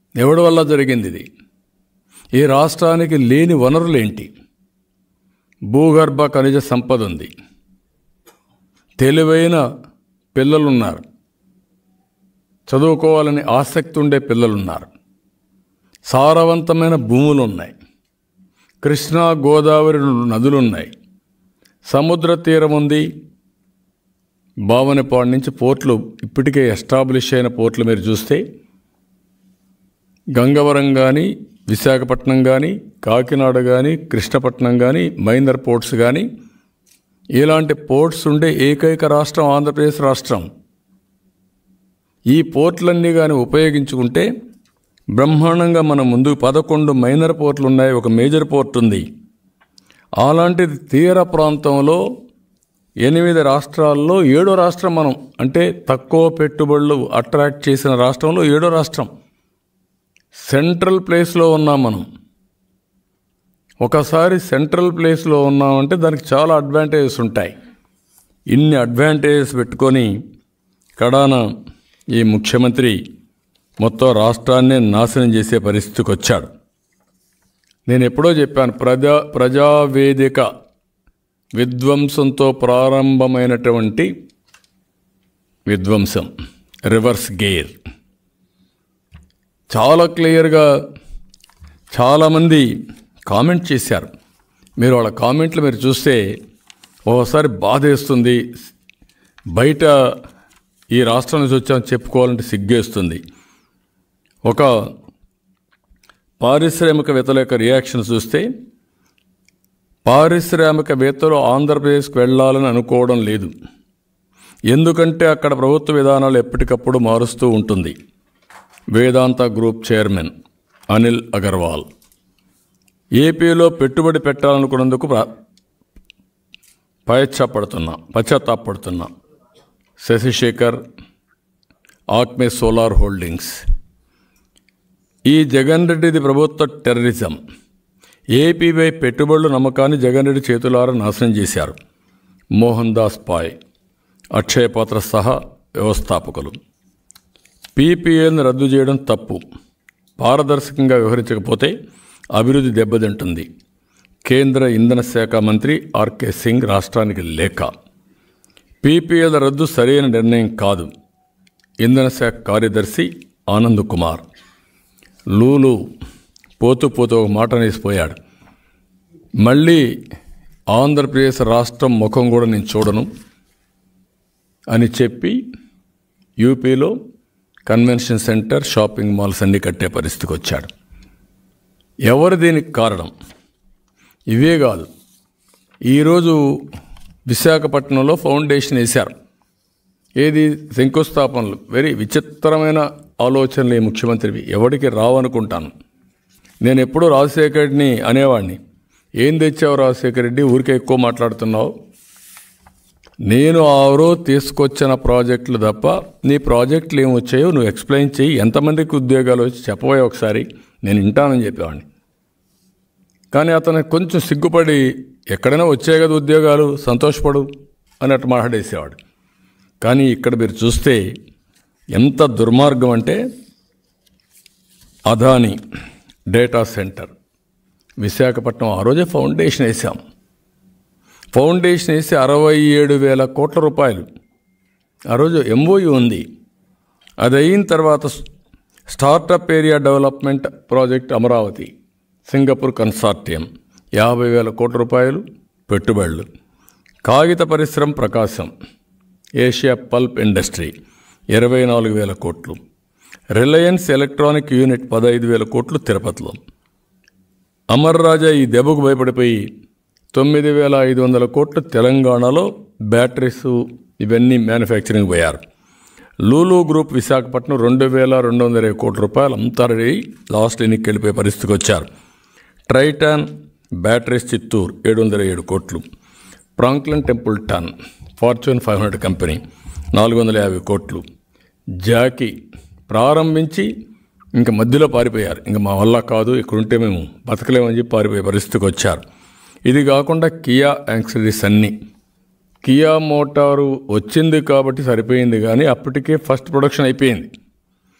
ఎవడి వల్ల జరిగింది ఇది ఈ రాష్ట్రానికి లేని వనరులేంటి భూగర్భ ఖనిజ సంపద ఉంది తెలివైన పిల్లలున్నారు చదువుకోవాలని ఆసక్తి ఉండే పిల్లలున్నారు సారవంతమైన భూములు ఉన్నాయి కృష్ణా గోదావరి నదులు ఉన్నాయి సముద్ర తీరం ఉంది భావనపాడు నుంచి పోర్ట్లు ఇప్పటికే ఎస్టాబ్లిష్ అయిన పోర్ట్లు మీరు చూస్తే గంగవరం కానీ విశాఖపట్నం కానీ కాకినాడ కానీ కృష్ణపట్నం కానీ మైందర్ పోర్ట్స్ కానీ ఇలాంటి పోర్ట్స్ ఉండే ఏకైక రాష్ట్రం ఆంధ్రప్రదేశ్ రాష్ట్రం ఈ పోర్ట్లన్నీ కానీ ఉపయోగించుకుంటే బ్రహ్మాండంగా మన ముందు పదకొండు మైనర్ పోర్ట్లు ఉన్నాయి ఒక మేజర్ పోర్ట్ ఉంది అలాంటిది తీర ప్రాంతంలో ఎనిమిది రాష్ట్రాల్లో ఏడో రాష్ట్రం మనం అంటే తక్కువ పెట్టుబడులు అట్రాక్ట్ చేసిన రాష్ట్రంలో ఏడో రాష్ట్రం సెంట్రల్ ప్లేస్లో ఉన్నాం మనం ఒకసారి సెంట్రల్ ప్లేస్లో ఉన్నామంటే దానికి చాలా అడ్వాంటేజెస్ ఉంటాయి ఇన్ని అడ్వాంటేజెస్ పెట్టుకొని కడాన ఈ ముఖ్యమంత్రి మొత్తం రాష్ట్రాన్నే నాశనం చేసే పరిస్థితికి వచ్చాడు నేను ఎప్పుడో చెప్పాను ప్రజా ప్రజావేదిక విధ్వంసంతో ప్రారంభమైనటువంటి విధ్వంసం రివర్స్ గేర్ చాలా క్లియర్గా చాలామంది కామెంట్ చేశారు మీరు వాళ్ళ కామెంట్లు మీరు చూస్తే ఓసారి బాధేస్తుంది బయట ఈ రాష్ట్రం నుంచి వచ్చామని చెప్పుకోవాలంటే సిగ్గేస్తుంది ఒక పారిశ్రామికవేత్తల యొక్క రియాక్షన్ చూస్తే పారిశ్రామికవేత్తలు ఆంధ్రప్రదేశ్కి వెళ్ళాలని అనుకోవడం లేదు ఎందుకంటే అక్కడ ప్రభుత్వ విధానాలు ఎప్పటికప్పుడు మారుస్తూ ఉంటుంది వేదాంత గ్రూప్ చైర్మన్ అనిల్ అగర్వాల్ ఏపీలో పెట్టుబడి పెట్టాలనుకున్నందుకు ప్ర- పశ్చాత్తాపడుతున్నా పశ్చాత్తాపడుతున్నా శశిశేఖర్ ఆక్మే సోలార్ హోల్డింగ్స్ ఈ జగన్ రెడ్డిది ప్రభుత్వ టెర్రరిజం ఏపీపై పెట్టుబడుల నమ్మకాన్ని జగన్ రెడ్డి చేతులారా నాశనం చేశారు మోహన్ దాస్ పాయ్ అక్షయ పాత్ర సహా వ్యవస్థాపకులు పీపీఎల్ని రద్దు చేయడం తప్పు పారదర్శకంగా వ్యవహరించకపోతే అభివృద్ధి దెబ్బతింటుంది కేంద్ర ఇంధన శాఖ మంత్రి ఆర్కే సింగ్ రాష్ట్రానికి లేఖ పీపీఎల్ రద్దు సరైన నిర్ణయం కాదు ఇంధన శాఖ కార్యదర్శి ఆనంద్ కుమార్ లూలు పోతూ పోతూ ఒక మాట అనేసిపోయాడు మళ్ళీ ఆంధ్రప్రదేశ్ రాష్ట్రం ముఖం కూడా నేను చూడను అని చెప్పి యూపీలో కన్వెన్షన్ సెంటర్ షాపింగ్ మాల్స్ అన్నీ కట్టే పరిస్థితికి వచ్చాడు ఎవరు దీనికి కారణం ఇవే కాదు ఈరోజు విశాఖపట్నంలో ఫౌండేషన్ వేశారు ఏది శంకుస్థాపనలు వెరీ విచిత్రమైన ఆలోచనలు ఈ ముఖ్యమంత్రివి ఎవరికి రావనుకుంటాను నేను ఎప్పుడూ రాజశేఖర రెడ్డిని అనేవాడిని ఏం తెచ్చావు రాజశేఖర రెడ్డి ఊరికే ఎక్కువ మాట్లాడుతున్నావు నేను ఆ రోజు తీసుకొచ్చిన ప్రాజెక్టులు తప్ప నీ ప్రాజెక్టులు ఏమి వచ్చాయో నువ్వు ఎక్స్ప్లెయిన్ చేయి ఎంతమందికి ఉద్యోగాలు వచ్చి చెప్పబోయే ఒకసారి నేను వింటానని చెప్పేవాడిని కానీ అతను కొంచెం సిగ్గుపడి ఎక్కడైనా వచ్చాయి కదా ఉద్యోగాలు సంతోషపడు అన్నట్టు మాట్లాడేసేవాడు కానీ ఇక్కడ మీరు చూస్తే ఎంత దుర్మార్గం అంటే అదాని డేటా సెంటర్ విశాఖపట్నం ఆ రోజే ఫౌండేషన్ వేసాం ఫౌండేషన్ వేసి అరవై ఏడు వేల కోట్ల రూపాయలు ఆ రోజు ఎంఓయు ఉంది అది అయిన తర్వాత startup area development project Amaravati Singapore consortium యాభై వేల కోట్ల రూపాయలు పెట్టుబడులు కాగిత పరిశ్రమ ప్రకాశం ఏషియా పల్ప్ ఇండస్ట్రీ ఇరవై నాలుగు వేల కోట్లు రిలయన్స్ ఎలక్ట్రానిక్ యూనిట్ పదహైదు వేల కోట్లు తిరుపతిలో అమర్ రాజా ఈ దెబ్బకు భయపడిపోయి తొమ్మిది వేల ఐదు వందల కోట్లు తెలంగాణలో బ్యాటరీస్ ఇవన్నీ మ్యానుఫ్యాక్చరింగ్ పోయారు లూలు గ్రూప్ విశాఖపట్నం రెండు వేల రెండు వందల ఇరవై కోట్ల రూపాయలు అంతా రెడీ లాస్ట్ ఎన్నిక వెళ్ళిపోయే పరిస్థితికి వచ్చారు ట్రైటాన్ బ్యాటరీస్ చిత్తూరు ఏడు వందల ఏడు కోట్లు Franklin Templeton Fortune five hundred company నాలుగు వందల యాభై కోట్లు జాకీ ప్రారంభించి ఇంకా మధ్యలో పారిపోయారు ఇంకా మా వల్ల కాదు ఇక్కడుంటే మేము బతకలేమని చెప్పి పారిపోయే పరిస్థితికి వచ్చారు ఇది కాకుండా కియా యాంక్సరీస్ అన్నీ కియా మోటారు వచ్చింది కాబట్టి సరిపోయింది కానీ అప్పటికే ఫస్ట్ ప్రొడక్షన్ అయిపోయింది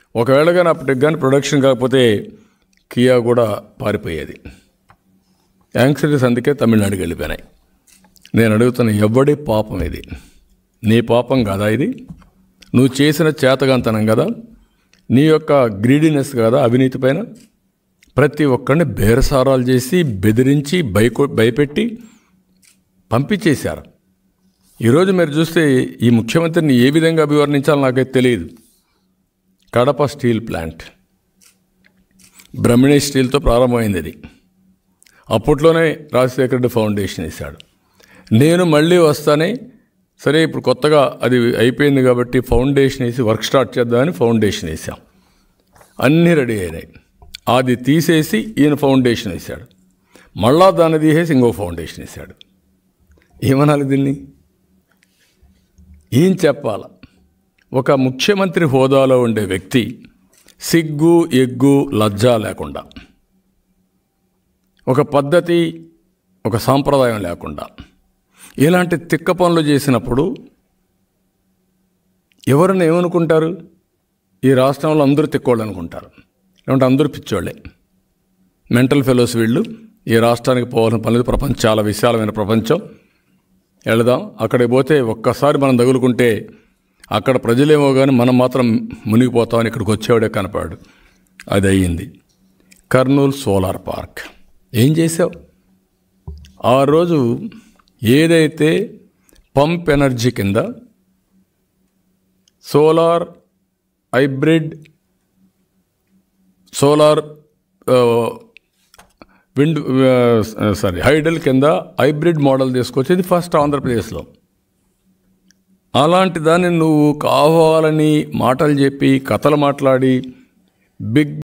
ఒకవేళ కానీ అప్పటికి కానీ ప్రొడక్షన్ కాకపోతే కియా కూడా పారిపోయేది యాంక్సరీస్ అందుకే తమిళనాడుకి వెళ్ళిపోయినాయి నేను అడుగుతున్న ఎవడి పాపం ఇది నీ పాపం కదా ఇది నువ్వు చేసిన చేతగాంతనం కదా నీ యొక్క గ్రీడీనెస్ కదా అవినీతి పైన ప్రతి ఒక్కరిని బేరసారాలు చేసి బెదిరించి భయకొ భయపెట్టి పంపించేశారు ఈరోజు మీరు చూస్తే ఈ ముఖ్యమంత్రిని ఏ విధంగా అభివర్ణించాలో నాకైతే తెలియదు కడప స్టీల్ ప్లాంట్ బ్రహ్మణి స్టీల్తో ప్రారంభమైంది అది అప్పట్లోనే రాజశేఖర రెడ్డి ఫౌండేషన్ వేశాడు నేను మళ్ళీ వస్తానే సరే ఇప్పుడు కొత్తగా అది అయిపోయింది కాబట్టి ఫౌండేషన్ వేసి వర్క్ స్టార్ట్ చేద్దామని ఫౌండేషన్ వేసాం అన్నీ రెడీ అయినాయి అది తీసేసి ఈయన ఫౌండేషన్ వేశాడు మళ్ళా దాన్ని తీసేసి ఇంకో ఫౌండేషన్ వేశాడు ఏమనాలి దీన్ని ఏం చెప్పాల ఒక ముఖ్యమంత్రి హోదాలో ఉండే వ్యక్తి సిగ్గు ఎగ్గు లజ్జ లేకుండా ఒక పద్ధతి ఒక సాంప్రదాయం లేకుండా ఇలాంటి తిక్క పనులు చేసినప్పుడు ఎవరిని ఏమనుకుంటారు ఈ రాష్ట్రంలో అందరూ తిక్కోళ్ళు అనుకుంటారు లేకుంటే అందరూ పిచ్చోళ్ళే మెంటల్ ఫెలోస్ వీళ్ళు ఈ రాష్ట్రానికి పోవాల్సిన పని లేదు ప్రపంచం చాలా విశాలమైన ప్రపంచం వెళదాం అక్కడికి పోతే ఒక్కసారి మనం తగులుకుంటే అక్కడ ప్రజలేమో కానీ మనం మాత్రం మునిగిపోతామని ఇక్కడికి వచ్చేవాడే కనపడాడు అది అయ్యింది కర్నూలు సోలార్ పార్క్ ఏం చేసావు ఆ రోజు ఏదైతే పంప్ ఎనర్జీ కింద solar hybrid solar wind sorry hydel కింద హైబ్రిడ్ మోడల్ తీసుకొచ్చేది ఫస్ట్ ఆంధ్రప్రదేశ్లో అలాంటి దాన్ని నువ్వు కావాలని మాటలు చెప్పి కథలు మాట్లాడి బిగ్